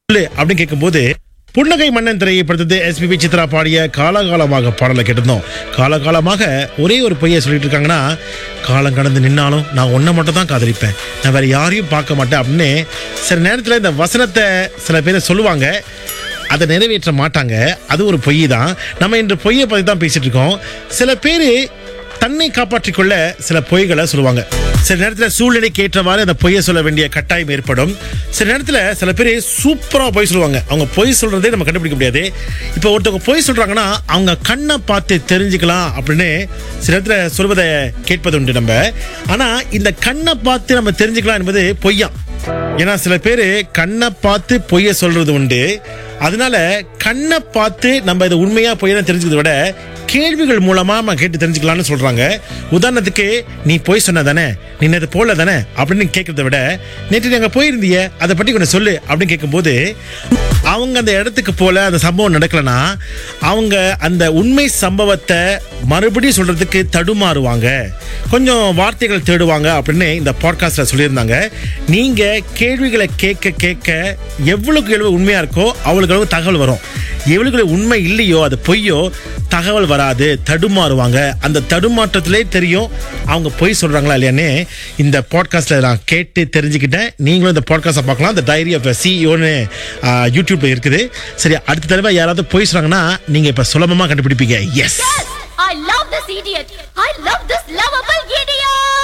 சொல்லு அப்படின்னு கேட்கும்போது புன்னகை மன்னன் திரையை படுத்தது எஸ்பிபி சித்ரா பாடிய காலகாலமாக பாடலை கேட்டிருந்தோம் காலகாலமாக ஒரே ஒரு பொய்யை சொல்லிட்டு இருக்காங்கன்னா காலம் கடந்து நின்னாலும் நான் ஒன்றை மட்டும் தான் காதலிப்பேன் நான் வேற யாரையும் பார்க்க மாட்டேன் அப்படின்னு சில நேரத்தில் இந்த வசனத்தை சில பேர் சொல்லுவாங்க அதை நிறைவேற்ற மாட்டாங்க அது ஒரு பொய் தான் நம்ம இன்று பொய்யை பற்றி தான் பேசிட்டு இருக்கோம் சில பேர் தன்னை காப்பாற்றிக் கொள்ள சில பொய்களை சொல்லுவாங்க சில நேரத்தில் சூழ்நிலைக்கு ஏற்றவாறு அந்த பொய்யை சொல்ல வேண்டிய கட்டாயம் ஏற்படும் சில நேரத்தில் சில பேர் சூப்பராக பொய் சொல்லுவாங்க அவங்க பொய் சொல்றதே நம்ம கண்டுபிடிக்க முடியாது இப்போ ஒருத்தவங்க பொய் சொல்றாங்கன்னா அவங்க கண்ணை பார்த்து தெரிஞ்சுக்கலாம் அப்படின்னு சில நேரத்தில் சொல்வதை கேட்பது உண்டு நம்ம ஆனால் இந்த கண்ணை பார்த்து நம்ம தெரிஞ்சுக்கலாம் என்பது பொய்யா ஏன்னா சில பேர் கண்ணை பார்த்து பொய்ய சொல்றது உண்டு அதனால கண்ணை பார்த்து நம்ம இது உண்மையா பொய்யா தெரிஞ்சுக்கிறத விட கேள்விகள் மூலமா நம்ம கேட்டு தெரிஞ்சுக்கலாம்னு சொல்றாங்க உதாரணத்துக்கு நீ பொய் சொன்ன தானே நீ நேற்று போல தானே அப்படின்னு கேட்கறத விட நேற்று நீ அங்க போயிருந்தியே அதை பற்றி கொஞ்சம் சொல்லு அப்படின்னு கேட்கும்போது அவங்க அந்த இடத்துக்கு போல அந்த சம்பவம் நடக்கலனா அவங்க அந்த உண்மை சம்பவத்தை மறுபடியும் சொல்றதுக்கு தடுமாறுவாங்க கொஞ்சம் வார்த்தைகள் தேடுவாங்க அப்படின்னு இந்த பாட்காஸ்ட்ல சொல்லியிருந்தாங்க நீங்க கேள்விகளை கேட்க கேட்க எவ்வளவுக்கு எவ்வளவு உண்மையா இருக்கோ அவ்வளவுக்கு அளவு தகவல் வரும் எவ்வளவுக்கு எவ்வளவு உண்மை இல்லையோ அது பொய்யோ தகவல் வராது தடுமாறுவாங்க அந்த தடுமாற்றத்திலே தெரியும் அவங்க பொய் சொல்றாங்களா இல்லையான்னு இந்த பாட்காஸ்ட்ல நான் கேட்டு தெரிஞ்சுக்கிட்டேன் நீங்களும் இந்த பாட்காஸ்ட்டை பார்க்கலாம் இந்த டைரி ஆஃப் சிஇஓன்னு யூடியூப்ல இருக்குது சரி அடுத்த தடவை யாராவது பொய் சொன்னாங்கன்னா நீங்க இப்ப சுலபமா கண்டுபிடிப்பீங்க yes I love this idiot. I love this lovable idiot.